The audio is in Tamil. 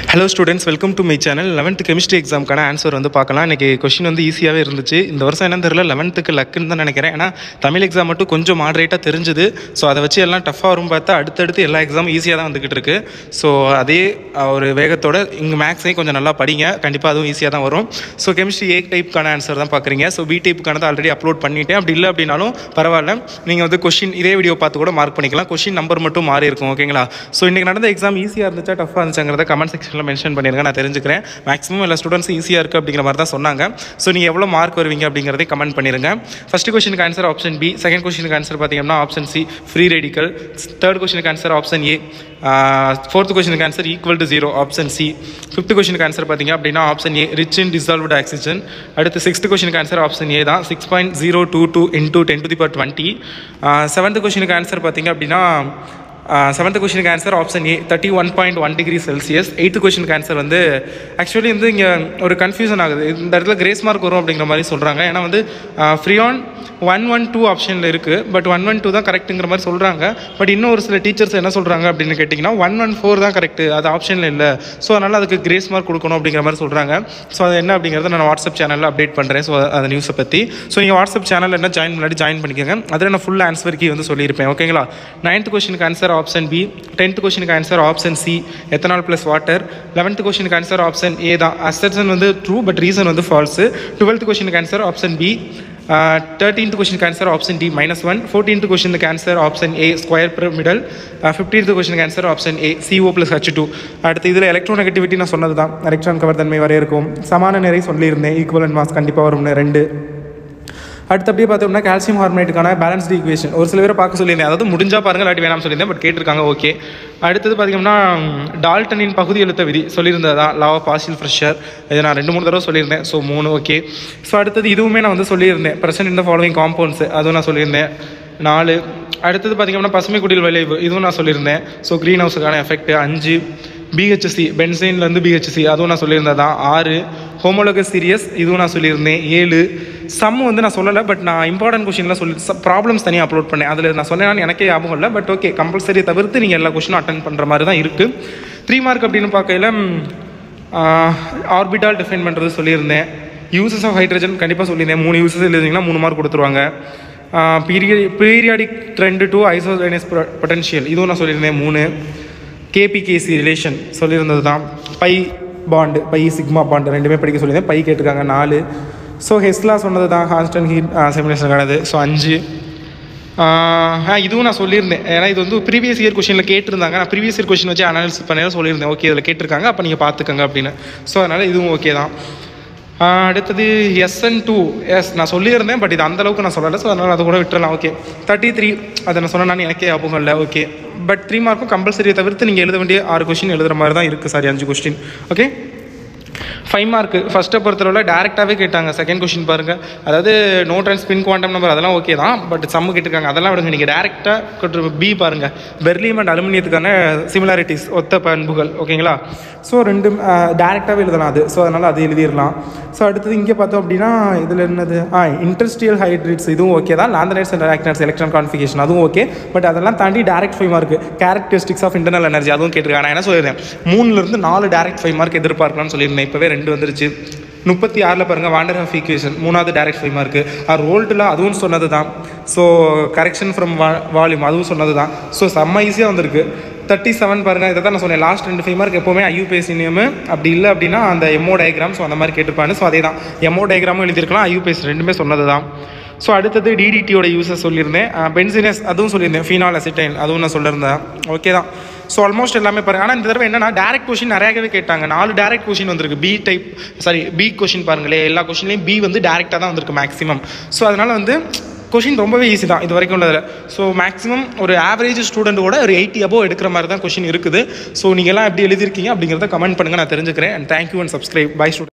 hello students welcome to my channel eleventh chemistry எக்ஸாமுக்கான ஆன்சர் வந்து பார்க்கலாம் இன்றைக்கி கொஷின் வந்து ஈஸியாகவே இருந்துச்சு இந்த வருஷம் என்னன்னு தெரியல லெவன்த்துக்கு லக்குன்னு தான் நினைக்கிறேன் ஏன்னா தமிழ் எக்ஸாம் மட்டும் கொஞ்சம் மாடரேட்டாக தெரிஞ்சுது ஸோ அதை வச்சு எல்லாம் டஃப்பாக வரும் பார்த்தா அடுத்தடுத்து எல்லா எக்ஸாமும் ஈஸியாக தான் வந்துக்கிட்டு இருக்கு ஸோ அதே அஹ், ஒரு வேகத்தோட இங்கே மேக்ஸையும் கொஞ்சம் நல்லா படிங்க கண்டிப்பாக அதுவும் ஈஸியாக தான் வரும் ஸோ கெமிஸ்ட்ரி ஏ டைப்புக்கான ஆன்சர் தான் பார்க்குறீங்க ஸோ பி டைப்புக்கானது ஆல்ரெடி அப்லோட் பண்ணிட்டேன் அப்படி இல்லை அப்படின்னாலும் பரவாயில்ல நீங்கள் வந்து கொஷின் இதே வீடியோ பார்த்து கூட மார்க் பண்ணிக்கலாம் கொஷின் நம்பர் மட்டும் மாறி இருக்கும் ஓகேங்களா ஸோ இன்றைக்கி நடந்த எக்ஸாம் ஈஸியாக இருந்துச்சா டஃப்பாக இருந்துச்சாங்கிறத கமெண்ட் செக்ஷனில் மென்ஷன் பண்ணிருங்க நான் தெரிஞ்சுக்கிறேன் மேக்ஸிமம் எல்லா ஸ்டூடெண்ட்ஸ் ஈஸியாக இருக்குது அப்படிங்கிற மாதிரி தான் சொன்னாங்க ஸோ நீங்கள் எவ்வளோ மார்க் வருவீங்க அப்படிங்கிறதை கமெண்ட் பண்ணிருங்க ஃபஸ்ட் கொஸ்டினுக்கு ஆன்சர் ஆப்ஷன் பி செகண்ட் கொஸ்டினுக்கு ஆன்சர் பார்த்தீங்கன்னா option C free radical third கொஸ்டினுக்கு ஆன்சர் ஆப்ஷன் ஏ ஃபோர்த் கொஸ்டினுக்கு answer equal to zero option C fifth கொஸ்டினுக்கு ஆன்சர் பார்த்தீங்க அப்படின்னா option A rich in dissolved oxygen அடுத்து சிக்ஸ்த் கொஸ்டினுக்கு ஆன்சர் ஆப்ஷன் ஏ தான் six point zero two two into ten to the power twenty seventh கொஸ்டினுக்கு ஆன்சர் பார்த்தீங்க அப்படின்னா செவன்த் கொஸ்டினுக்கு answer option A thirty one point one degree Celsius eighth கொஸ்டினுக்கு ஆன்சர் வந்து ஆக்சுவலி வந்து இங்கே ஒரு கன்ஃபியூஷன் ஆகுது இந்த இடத்துல கிரேஸ் மார்க் வரும் அப்படிங்கிற மாதிரி சொல்கிறாங்க ஏன்னா வந்து ஃப்ரீயான் ஒன் ஒன் டூ ஆப்ஷனில் இருக்குது பட் ஒன் ஒன் டூ தான் கரெக்ட்டுங்கிற மாதிரி சொல்கிறாங்க பட் இன்னும் ஒரு சில டீச்சர்ஸ் என்ன சொல்கிறாங்க அப்படின்னு கேட்டிங்கன்னா ஒன் ஒன் ஃபோர் தான் கரெக்ட் அது ஆப்ஷனில் இல்லை ஸோ அதனால் அதுக்கு கிரேஸ் மார்க் கொடுக்கணும் அப்படிங்கிற மாதிரி சொல்கிறாங்க ஸோ அது என்ன அப்படிங்கிறத நான் வாட்ஸ்அப் சேனலில் அப்டேட் பண்ணுறேன் ஸோ அந்த நியூஸை பற்றி ஸோ நீங்கள் வாட்ஸ்அப் சேனலில் என்ன ஜாயின் முன்னாடி ஜாயின் பண்ணிக்கோங்க அதில் நான் ஃபுல் ஆன்சர் கீ வந்து சொல்லியிருப்பேன் ஓகேங்களா நைன்த் கொஸ்டினுக்கு ஆன்சர் ஆப்ஷன் பி டென்த் கொஸ்டினுக்கு answer option C ethanol plus water eleventh கொஸ்டினுக்கு ஆன்சர் ஆப்ஷன் ஏ தான் அசர்சன் வந்து ட்ரூ பட் ரீசன் வந்து ஃபால்ஸு டுவெல்த் கொஸ்டினுக்கு ஆன்சர் ஆப்ஷன் பி தேர்ட்டீன்த் கொஸ்டினுக்கு answer option D minus one fourteenth கொஸ்டினுக்கு answer option A square pyramidal fifteenth கொஸ்டினுக்கு answer option A CO plus H two அடுத்து இதில் எலக்ட்ரோ நெகட்டிவிட்டி நான் சொன்னது தான் எலக்ட்ரான் கவர் தன்மை வரையறுக்கும் சமான நிறை சொல்லியிருந்தேன் ஈக்குவலன் மாஸ் கண்டிப்பாக வரும்னு ரெண்டு அடுத்து அப்படியே பார்த்தோம்னா கால்சியம் ஹார்மோனேட்டுக்கான பேலன்ஸ்டு ஈக்குவேஷன் ஒரு சில பேரை பார்க்க சொல்லியிருந்தேன் அதாவது முடிஞ்சா பாருங்க இல்லாட்டி வேணாம் சொல்லியிருந்தேன் பட் கேட்டிருக்காங்க ஓகே அடுத்தது பார்த்தீங்கன்னா டால்டனின் பகுதி எழுத்த விதி சொல்லியிருந்ததா லா ஆஃப் பாசில் ஃப்ரெஷர் இதை நான் ரெண்டு மூணு தடவை சொல்லியிருந்தேன் ஸோ மூணு ஓகே ஸோ அடுத்தது இதுவுமே நான் வந்து சொல்லியிருந்தேன் பிரசன்ட் இந்த ஃபாலோவிங் காம்பவுண்ட்ஸ் அதுவும் நான் சொல்லியிருந்தேன் நாலு அடுத்தது பார்த்தீங்கன்னா பசுமை குடில் விளைவு இதுவும் நான் சொல்லியிருந்தேன் ஸோ க்ரீன் ஹவுஸுக்கான எஃபெக்ட் அஞ்சு பிஹெச்சி பென்சைன்லேருந்து பிஹெச்சி அதுவும் நான் சொல்லியிருந்தேன் தான் ஆறு ஹோமோலோகஸ் சீரியஸ் இதுவும் நான் சொல்லியிருந்தேன் ஏழு சம் வந்து நான் சொல்லலை பட் நான் இம்பார்ட்டன்ட் கொஷின்லாம் சொல்லி ப்ராப்ளம்ஸ் தனியாக அப்லோட் பண்ணேன் அதில் நான் சொன்னேன்னு எனக்கே ஞாபகம் இல்லை பட் ஓகே கம்பல்சரி தவிர்த்து நீங்கள் எல்லா கொஷினும் அட்டன் பண்ணுற மாதிரி தான் இருக்குது த்ரீ மார்க் அப்படின்னு பார்க்கையில ஆர்பிட்டால் டிஃபைன் பண்ணுறது சொல்லியிருந்தேன் யூசஸ் ஆஃப் ஹைட்ரஜன் கண்டிப்பாக சொல்லியிருந்தேன் மூணு யூசஸ் எழுதிங்கன்னா மூணு மார்க் கொடுத்துருவாங்க பீரிய பீரியாடிக் ட்ரெண்டு டு ஐசோலைனஸ் பொட்டன்ஷியல் இதுவும் நான் சொல்லியிருந்தேன் மூணு கேபிகேசி ரிலேஷன் சொல்லியிருந்தது தான் pi bond pi sigma bond ரெண்டுமே படிக்க சொல்லியிருந்தேன் பை கேட்டிருக்காங்க நாலு ஸோ ஹெஸ்லா சொன்னது தான் ஹான்ஸ்டன் ஹீட் செமினேஷனுக்கானது ஸோ அஞ்சு ஆ இதுவும் நான் சொல்லியிருந்தேன் ஏன்னா இது வந்து ப்ரீவியஸ் இயர் கொஷனில் கேட்டிருந்தாங்க நான் ப்ரீவியஸ் இயர் கொஷின் வச்சு அனாலிசிஸ் பண்ணி சொல்லியிருந்தேன் ஓகே இதில் கேட்டிருக்காங்க அப்போ நீங்கள் பார்த்துக்கங்க அப்படின்னு ஸோ அதனால் இதுவும் ஓகே தான் ஆ, அடுத்தது எஸ்என் டூ எஸ் நான் சொல்லியிருந்தேன் பட் இது அந்த அளவுக்கு நான் சொல்லலை ஸோ அதனால் அதை கூட விட்டுறலாம் ஓகே தேர்ட்டி த்ரீ அதை நான் சொன்னேன்னு எனக்கே ஞாபகம் இல்லை ஓகே பட் த்ரீ மார்க்கும் கம்பல்சரியை தவிர்த்து நீங்கள் எழுத வேண்டிய ஆறு கொஸ்டின் எழுதுற மாதிரி தான் இருக்குது சாரி அஞ்சு கொஸ்டின் ஓகே ஃபைவ் மார்க்கு ஃபஸ்ட்டை பொறுத்தளவில் டேரெக்டாகவே கேட்டாங்க செகண்ட் கொஷின் பாருங்கள் அதாவது நோ ட்ரான்ஸ் பின் குவாண்டம் நம்பர் அதெல்லாம் ஓகே தான் பட் சம்மு கேட்டிருக்காங்க அதெல்லாம் விடுங்க நீங்கள் டேரெக்டாக பி பாருங்கள் பெர்லியம் அண்ட் அலுமினியத்துக்கான சிமிலாரிட்டிஸ் ஒத்த பண்புகள் ஓகேங்களா ஸோ ரெண்டு டேரெக்டாகவே எழுதலாம் அது ஸோ அதனால் அது எழுதிடலாம் ஸோ அடுத்தது இங்கே பார்த்தோம் அப்படின்னா இதில் என்னது ஆ இன்டர்ஸ்டியல் ஹைட்ரேட்ஸ் இதுவும் ஓகே தான் lanthanides and actinides electron configuration அதுவும் ஓகே பட் அதெல்லாம் தாண்டி direct five mark characteristics of internal energy அதுவும் கேட்டிருக்காங்க நான் என்ன சொல்லியிருந்தேன் மூணுலேருந்து நாலு டேரக்ட் ஃபைவ் மார்க் எதிர்பார்க்கலாம்னு சொல்லியிருந்தேன் இப்போவே ரெண்டு வந்துருச்சு முப்பத்தி ஆறில் பாருங்கள் வாண்டர் ஆஃப் ஈக்குவேஷன் மூணாவது டேரக்ட் ஃபைவ் மார்க்கு ஆர் ரோல்டில் அதுவும் சொன்னது தான் ஸோ கரெக்ஷன் ஃப்ரம் வா வால்யூம் அதுவும் சொன்னது தான் ஸோ செம்ம ஈஸியாக வந்திருக்கு தேர்ட்டி செவன் பாருங்கள் இதை தான் நான் சொன்னேன் லாஸ்ட் ரெண்டு ஃபைவ் மார்க் எப்போவுமே ஐயூபிஎஸ்சினியம் அப்படி இல்லை அப்படின்னா அந்த எம்ஓ டயக்ராம் ஸோ அந்த மாதிரி கேட்டிருப்பாங்க ஸோ அதே தான் எம்ஓ டயக்ராமும் எழுதியிருக்கலாம் ஐயூபிஎஸ் ரெண்டுமே சொன்னது தான் ஸோ அடுத்தது டிடிடியோட யூஸஸ் சொல்லியிருந்தேன் பென்சினஸ் அதுவும் சொல்லியிருந்தேன் ஃபீனால் அசிட்டைன் அதுவும் நான் சொல்லியிருந்தேன் ஓகே தான் ஸோ ஆல்மோஸ்ட் எல்லாமே பாருங்க ஆனால் இந்த தடவை என்னன்னா டேரக்ட் கொஷின் நிறையாவே கேட்டாங்க நாலு டேரக்ட் கொஷின் வந்திருக்கு B type sorry B question பாருங்களேன் எல்லா கொஷின்லையும் பி வந்து டேரெக்டாக தான் வந்திருக்கு மேக்ஸிமம் ஸோ அதனால் வந்து கொஷின் ரொம்பவே ஈஸி தான் இது வரைக்கும் உள்ளதில் ஸோ மேக்ஸிமம் ஒரு ஆவரேஜ் ஸ்டூடெண்ட்டோட ஒரு எயிட்டி அபோவ் எடுக்கிற மாதிரி தான் கொஷின் இருக்குது ஸோ நீங்கள்லாம் எப்படி எழுதிருக்கீங்க அப்படிங்கிறத கமெண்ட் பண்ணுங்கள் நான் தெரிஞ்சுக்கிறேன் and thank you and subscribe bye student